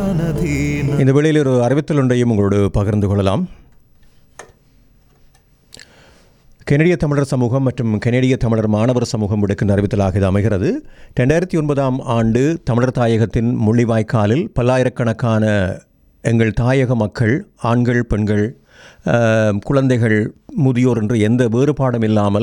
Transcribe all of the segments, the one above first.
ஞானதீன இந்த வேளையில் ஒரு அறிவித்தல் ஒன்றையும் உங்களோடு பகிர்ந்து கொள்ளலாம் கெனடிய தமிழர் சமூகம் மற்றும் கெனடிய தமிழர் மாணவர் சமூகம் விடுக்கின்ற அறிவித்தலாக இது அமைகிறது ரெண்டாயிரத்தி ஒன்பதாம் ஆண்டு தமிழர் தாயகத்தின் முள்ளிவாய்க்காலில் பல்லாயிரக்கணக்கான எங்கள் தாயக மக்கள் ஆண்கள் பெண்கள் ஆஹ், குழந்தைகள் முதியோர் என்று எந்த வேறுபாடும் இல்லாமல்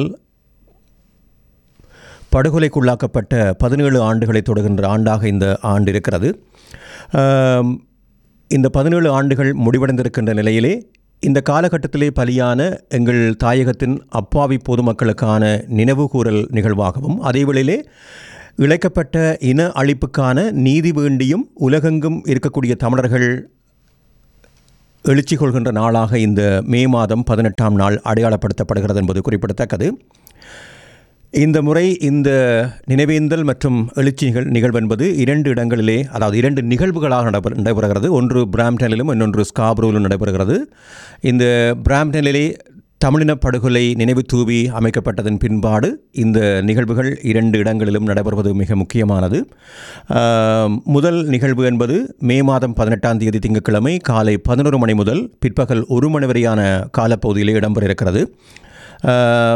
படுகொலைக்குள்ளாக்கப்பட்ட பதினேழு ஆண்டுகளை தொடுகின்ற ஆண்டாக இந்த ஆண்டு இருக்கிறது ஆம், இந்த பதினேழு ஆண்டுகள் முடிவடைந்திருக்கின்ற நிலையிலே இந்த காலகட்டத்திலே பலியான எங்கள் தாயகத்தின் அப்பாவி பொதுமக்களுக்கான நினைவுகூரல் நிகழ்வாகவும் அதேவேளையிலே இழைக்கப்பட்ட இன அழிப்புக்கான நீதி வேண்டியும் உலகெங்கும் இருக்கக்கூடிய தமிழர்கள் எழுச்சி கொள்கின்ற நாளாக இந்த மே மாதம் பதினெட்டாம் நாள் அடையாளப்படுத்தப்படுகிறது என்பது குறிப்பிடத்தக்கது இந்த முறை இந்த நினைவேந்தல் மற்றும் எழுச்சி நிகழ் நிகழ்வு என்பது இரண்டு இடங்களிலே அதாவது இரண்டு நிகழ்வுகளாக நடைபெற நடைபெறுகிறது ஒன்று பிராம்டனிலும் இன்னொன்று ஸ்காப்ரோவிலும் நடைபெறுகிறது இந்த பிராம்டனிலே தமிழின படுகொலை நினைவு தூவி அமைக்கப்பட்டதன் பின்பாடு இந்த நிகழ்வுகள் இரண்டு இடங்களிலும் நடைபெறுவது மிக முக்கியமானது ஆம், முதல் நிகழ்வு என்பது மே மாதம் பதினெட்டாம் தேதி திங்கட்கிழமை காலை பதினொரு மணி முதல் பிற்பகல் ஒரு மணி வரையான காலப்பகுதியிலே இடம்பெற இருக்கிறது ஆ,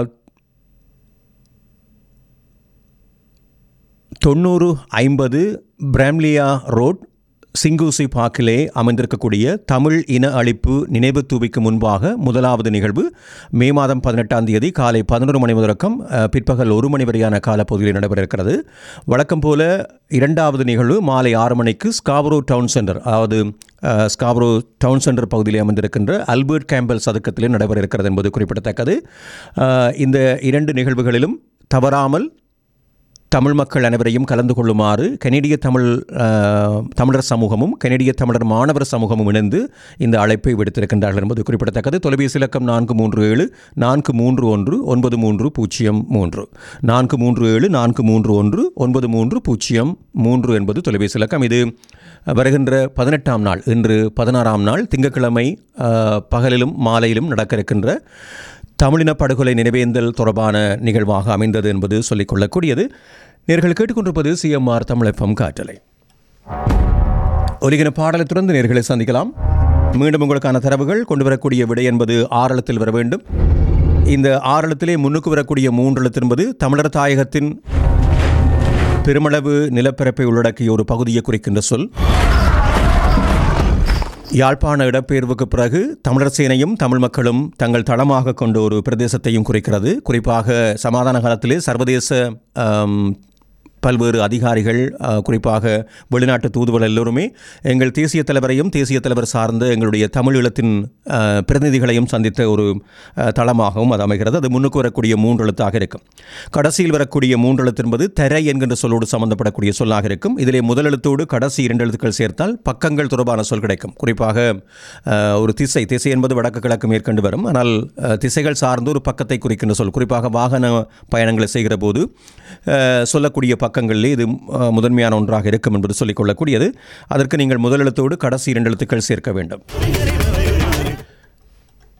தொண்ணூறு ஐம்பது பிராம்லியா ரோட் சிங்கூசி பார்க்கிலே அமைந்திருக்கக்கூடிய தமிழ் இன அழிப்பு நினைவு தூவிக்கு முன்பாக முதலாவது நிகழ்வு மே மாதம் பதினெட்டாம் தேதி காலை பதினொரு மணி முதற்கம் அஹ், பிற்பகல் ஒரு மணி வரையான காலப்பகுதியில் நடைபெற இருக்கிறது வழக்கம் போல இரண்டாவது நிகழ்வு மாலை ஆறு மணிக்கு ஸ்காப்ரோ டவுன் சென்டர் அதாவது அஹ், ஸ்காப்ரோ டவுன் சென்டர் பகுதியில் அமைந்திருக்கின்ற அல்பர்ட் கேம்பல் சதுக்கத்திலே நடைபெற இருக்கிறது என்பது குறிப்பிடத்தக்கது அஹ், இந்த இரண்டு நிகழ்வுகளிலும் தவறாமல் தமிழ் மக்கள் அனைவரையும் கலந்து கொள்ளுமாறு கனேடிய தமிழ் அஹ், தமிழர் சமூகமும் கனேடிய தமிழர் மாணவர் சமூகமும் இணைந்து இந்த அழைப்பை விடுத்திருக்கின்றார்கள் என்பது குறிப்பிடத்தக்கது தொலைபேசி இலக்கம் நான்கு மூன்று ஏழு நான்கு மூன்று ஒன்று ஒன்பது மூன்று பூஜ்ஜியம் மூன்று நான்கு மூன்று ஏழு நான்கு மூன்று ஒன்று ஒன்பது மூன்று பூஜ்ஜியம் மூன்று என்பது தொலைபேசி இலக்கம் இது வருகின்ற பதினெட்டாம் நாள் இன்று பதினாறாம் நாள் திங்கட்கிழமை அஹ், பகலிலும் மாலையிலும் நடக்க இருக்கின்ற தமிழின படுகொலை நினைவேந்தல் தொடர்பான நிகழ்வாக அமைந்தது என்பது சொல்லிக்கொள்ளக்கூடியது நேர்கள் கேட்டுக்கொண்டிருப்பது சிஎம்ஆர் தமிழ் எஃப்எம் காற்றலை ஒலிகின பாடலை தொடர்ந்து நேர்களை சந்திக்கலாம் மீண்டும் உங்களுக்கான தரவுகள் கொண்டு வரக்கூடிய விடை என்பது ஆறளத்தில் வர வேண்டும் இந்த ஆறளத்திலே முன்னுக்கு வரக்கூடிய மூன்றெழுத்து என்பது தமிழர் தாயகத்தின் பெருமளவு நிலப்பரப்பை உள்ளடக்கிய ஒரு பகுதியை குறிக்கின்ற சொல் யாழ்ப்பாண இடப்பெயர்வுக்கு பிறகு தமிழர் சேனையும் தமிழ் மக்களும் தங்கள் தளமாக கொண்ட ஒரு பிரதேசத்தையும் குறிக்கிறது குறிப்பாக சமாதான காலத்திலே சர்வதேச ஆம், பல்வேறு அதிகாரிகள் ஆ, குறிப்பாக வெளிநாட்டு தூதுவர் எல்லோருமே எங்கள் தேசிய தலைவரையும் தேசிய தலைவர் சார்ந்த எங்களுடைய தமிழ் ஈழத்தின் ஆ, பிரதிநிதிகளையும் சந்தித்த ஒரு ஆ, தளமாகவும் அது அமைகிறது அது முன்னுக்கு வரக்கூடிய மூன்று எழுத்தாக இருக்கும் கடைசியில் வரக்கூடிய மூன்று எழுத்து என்பது தரை என்கின்ற சொல்லோடு சம்பந்தப்படக்கூடிய சொல்லாக இருக்கும் இதிலே முதல் எழுத்தோடு கடைசி இரண்டு எழுத்துக்கள் சேர்த்தால் பக்கங்கள் தொடர்பான சொல் கிடைக்கும் குறிப்பாக அஹ், ஒரு திசை திசை என்பது வடக்கு கிழக்கு மேற்கண்டு வரும் ஆனால் அஹ், திசைகள் சார்ந்து ஒரு பக்கத்தை குறிக்கின்ற சொல் குறிப்பாக வாகன பயணங்களை செய்கிற போது அஹ், சொல்லக்கூடிய பக்கங்களிலே இது அஹ், முதன்மையான ஒன்றாக இருக்கும் என்பது சொல்லிக்கொள்ளக்கூடியது அதற்கு நீங்கள் முதல் எழுத்தோடு கடைசி இரண்டு எழுத்துக்கள் சேர்க்க வேண்டும்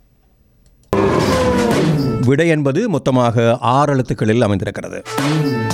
விடை என்பது மொத்தமாக ஆறு எழுத்துக்களில் அமைந்திருக்கிறது